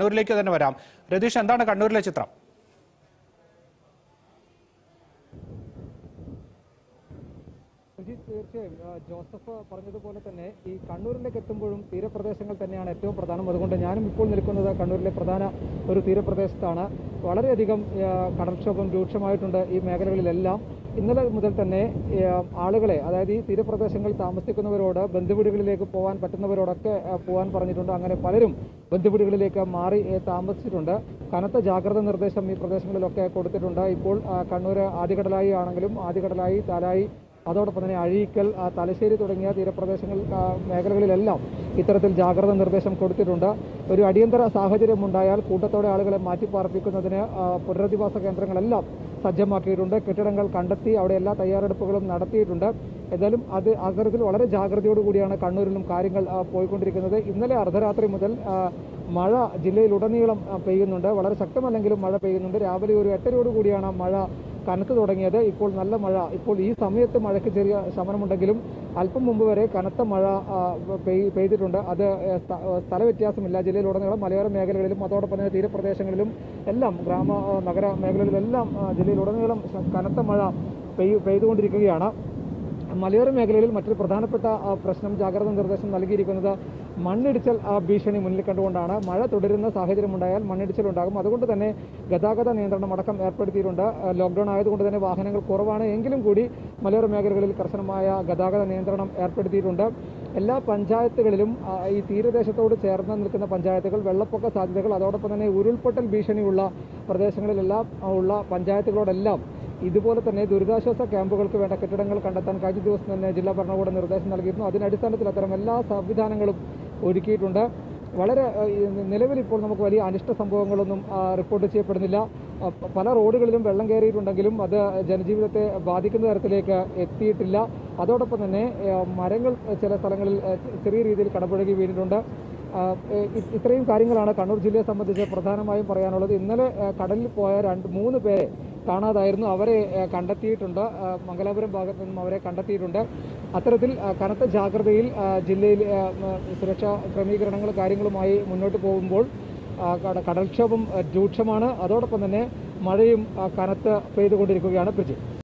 കണ്ണൂരിലേക്ക് തന്നെ വരാം രതീഷ് എന്താണ് കണ്ണൂരിലെ ചിത്രം സുജിത് തീർച്ചയായും ആ, ജോസഫ് പറഞ്ഞതുപോലെ തന്നെ ഈ കണ്ണൂരിലേക്ക് എത്തുമ്പോഴും തീരപ്രദേശങ്ങൾ തന്നെയാണ് ഏറ്റവും പ്രധാനം അതുകൊണ്ട് ഞാനും ഇപ്പോൾ നിൽക്കുന്നത് കണ്ണൂരിലെ പ്രധാന ഒരു തീരപ്രദേശത്താണ് വളരെയധികം ആ, കടൽക്ഷോഭം രൂക്ഷമായിട്ടുണ്ട് ഈ മേഖലകളിലെല്ലാം ഇന്നലെ മുതൽ തന്നെ ആ, ആളുകളെ അതായത് ഈ തീരപ്രദേശങ്ങളിൽ താമസിക്കുന്നവരോട് ബന്ധുവീടുകളിലേക്ക് പോകാൻ പറ്റുന്നവരോടൊക്കെ ആ, പോകാൻ പറഞ്ഞിട്ടുണ്ട് അങ്ങനെ പലരും ബന്ധുവീടുകളിലേക്ക് മാറി ഏ, താമസിച്ചിട്ടുണ്ട് കനത്ത ജാഗ്രത നിർദ്ദേശം ഈ പ്രദേശങ്ങളിലൊക്കെ കൊടുത്തിട്ടുണ്ട് ഇപ്പോൾ ആ, കണ്ണൂർ ആദികടലായി ആണെങ്കിലും ആദികടലായി താലായി അതോടൊപ്പം തന്നെ അഴീക്കൽ ആ, തലശ്ശേരി തുടങ്ങിയ തീരപ്രദേശങ്ങൾ ആ, മേഖലകളിലെല്ലാം ഇത്തരത്തിൽ ജാഗ്രത നിർദ്ദേശം കൊടുത്തിട്ടുണ്ട് ഒരു അടിയന്തര സാഹചര്യം ഉണ്ടായാൽ കൂട്ടത്തോടെ ആളുകളെ മാറ്റിപ്പാർപ്പിക്കുന്നതിന് ആ, പുനരധിവാസ കേന്ദ്രങ്ങളെല്ലാം സജ്ജമാക്കിയിട്ടുണ്ട് കെട്ടിടങ്ങൾ കണ്ടെത്തി അവിടെ എല്ലാ തയ്യാറെടുപ്പുകളും നടത്തിയിട്ടുണ്ട് എന്തായാലും അത് അത്തരത്തിൽ വളരെ ജാഗ്രതയോടുകൂടിയാണ് കണ്ണൂരിലും കാര്യങ്ങൾ ആ, പോയിക്കൊണ്ടിരിക്കുന്നത് ഇന്നലെ അർദ്ധരാത്രി മുതൽ ആ, മഴ ജില്ലയിലുടനീളം ആ, പെയ്യുന്നുണ്ട് വളരെ ശക്തമല്ലെങ്കിലും മഴ പെയ്യുന്നുണ്ട് രാവിലെ ഒരു എട്ടരയോടുകൂടിയാണ് മഴ കനത്ത് തുടങ്ങിയത് ഇപ്പോൾ നല്ല മഴ ഇപ്പോൾ ഈ സമയത്ത് മഴയ്ക്ക് ചെറിയ ശമനമുണ്ടെങ്കിലും അല്പം മുമ്പ് വരെ കനത്ത മഴ ആ, പെയ്- പെയ്തിട്ടുണ്ട് അത് ഏ, സ്ഥ- ഏ, സ്ഥല വ്യത്യാസമില്ല ജില്ലയിലുടനീളം മലയോര മേഖലകളിലും അതോടൊപ്പം തന്നെ തീരപ്രദേശങ്ങളിലും എല്ലാം ഗ്രാമ ആ, നഗര മേഖലകളിലെല്ലാം ആ, ജില്ലയിലുടനീളം ശ- കനത്ത മഴ പെയ്യ് പെയ്തുകൊണ്ടിരിക്കുകയാണ് മലയോര മേഖലകളിൽ മറ്റൊരു പ്രധാനപ്പെട്ട ആ, പ്രശ്നം ജാഗ്രതാ നിർദ്ദേശം നൽകിയിരിക്കുന്നത് മണ്ണിടിച്ചൽ ആ, ഭീഷണി മുന്നിൽ കണ്ടുകൊണ്ടാണ് മഴ തുടരുന്ന സാഹചര്യമുണ്ടായാൽ മണ്ണിടിച്ചൽ ഉണ്ടാകും അതുകൊണ്ട് തന്നെ ഗതാഗത നിയന്ത്രണം അടക്കം ഏർപ്പെടുത്തിയിട്ടുണ്ട് ആ, ലോക്ക്ഡൌൺ ആയതുകൊണ്ട് തന്നെ വാഹനങ്ങൾ കുറവാണ് എങ്കിലും കൂടി മലയോര മേഖലകളിൽ കർശനമായ ഗതാഗത നിയന്ത്രണം ഏർപ്പെടുത്തിയിട്ടുണ്ട് എല്ലാ പഞ്ചായത്തുകളിലും ആ, ഈ തീരദേശത്തോട് ചേർന്ന് നിൽക്കുന്ന പഞ്ചായത്തുകൾ വെള്ളപ്പൊക്ക സാധ്യതകൾ അതോടൊപ്പം തന്നെ ഉരുൾപൊട്ടൽ ഭീഷണിയുള്ള പ്രദേശങ്ങളിലെല്ലാം ആ, ഉള്ള പഞ്ചായത്തുകളോടെല്ലാം ഇതുപോലെ തന്നെ ദുരിതാശ്വാസ ക്യാമ്പുകൾക്ക് വേണ്ട കെട്ടിടങ്ങൾ കണ്ടെത്താൻ കഴിഞ്ഞ ദിവസം തന്നെ ജില്ലാ ഭരണകൂടം നിർദ്ദേശം നൽകിയിരുന്നു അതിന്റെ അടിസ്ഥാനത്തിൽ അത്തരം എല്ലാ സംവിധാനങ്ങളും ഒരുക്കിയിട്ടുണ്ട് വളരെ ഏഹ്, ഈ നിലവിൽ ഇപ്പോൾ നമുക്ക് വലിയ അനിഷ്ട സംഭവങ്ങളൊന്നും ആ, റിപ്പോർട്ട് ചെയ്യപ്പെടുന്നില്ല ആ, പ- പല റോഡുകളിലും വെള്ളം കയറിയിട്ടുണ്ടെങ്കിലും അത് ജനജീവിതത്തെ ബാധിക്കുന്ന തരത്തിലേക്ക് എത്തിയിട്ടില്ല അതോടൊപ്പം തന്നെ ഏഹ്, മരങ്ങൾ ചില സ്ഥലങ്ങളിൽ ഏഹ്, ചെറിയ രീതിയിൽ കടപുഴകി വീണിട്ടുണ്ട് ആ, ഏഹ്, ഇ- ഇത്രയും കാര്യങ്ങളാണ് കണ്ണൂർ ജില്ലയെ സംബന്ധിച്ച് പ്രധാനമായും പറയാനുള്ളത് ഇന്നലെ ഏഹ്, കടലിൽ പോയ രണ്ട് മൂന്ന് പേരെ കാണാതായിരുന്നു അവരെ ഏഹ്, കണ്ടെത്തിയിട്ടുണ്ട് ആ, മംഗലാപുരം ഭാഗത്ത് നിന്നും അവരെ കണ്ടെത്തിയിട്ടുണ്ട് അത്തരത്തിൽ ആ, കനത്ത ജാഗ്രതയിൽ ആ, ജില്ലയിൽ ആ, ഉം, സുരക്ഷാ ക്രമീകരണങ്ങൾ കാര്യങ്ങളുമായി മുന്നോട്ട് പോകുമ്പോൾ ആ, കട- കടൽക്ഷോഭം ആ, രൂക്ഷമാണ് അതോടൊപ്പം തന്നെ മഴയും ആ, കനത്ത് പെയ്തുകൊണ്ടിരിക്കുകയാണ് പ്രജി